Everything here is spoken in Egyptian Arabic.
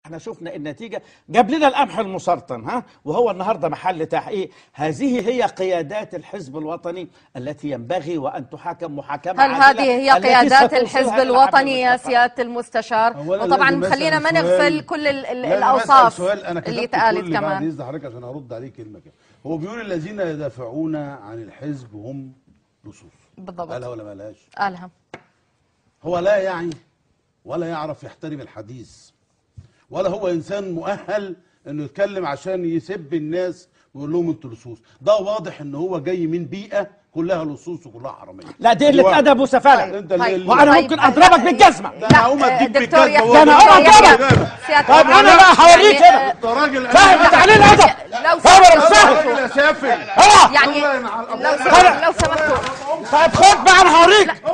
احنا شفنا النتيجة جاب لنا القمح المسرطن ها وهو النهاردة محل تحقيق هذه هي قيادات الحزب الوطني التي ينبغي وأن تحاكم محاكمة هل عادلة هذه هي التي قيادات ستوصلها الحزب إلى الوطني يا عبد المستقبل. سيادة المستشار أولاً وطبعا لازم خلينا أسأل ما سؤال. نغفل كل ال- ال- لا، أنا بسأل الأوصاف سؤال أنا اللي كتبت اتقالت كل بعد كمان إذن حضرتك عشان هرد عليه كلمة كده هو بيقول الذين يدافعون عن الحزب هم لصوص بالضبط قالها ولا ما قالهاش قالها هو لا يعي ولا يعرف يحترم الحديث ولا هو انسان مؤهل انه يتكلم عشان يسب الناس ويقول لهم انتوا لصوص ده واضح ان هو جاي من بيئه كلها لصوص وكلها حراميه لا دي قلة واحد. أدب وسفالة طيب. انت اللي طيب. اللي- وأنا طيب، ممكن لا، أضربك لا، بالجزمة ده انا هقوم اديك دكتور بالجزمه يحيى وأقول ده أنا لك هقوم دكتور أضربك. يحيى، سيادة طيب الرئيس، أنا بقى هوريك يعني، هنا انت راجل فاهم تعليل أدب لو فاهم ولا مش سمحتوا فاهم راجل يا سافل اه يعني الله ينعل لو أبوك. سمحتوا لو سمحتوا طيب خد بقى أنا هوريك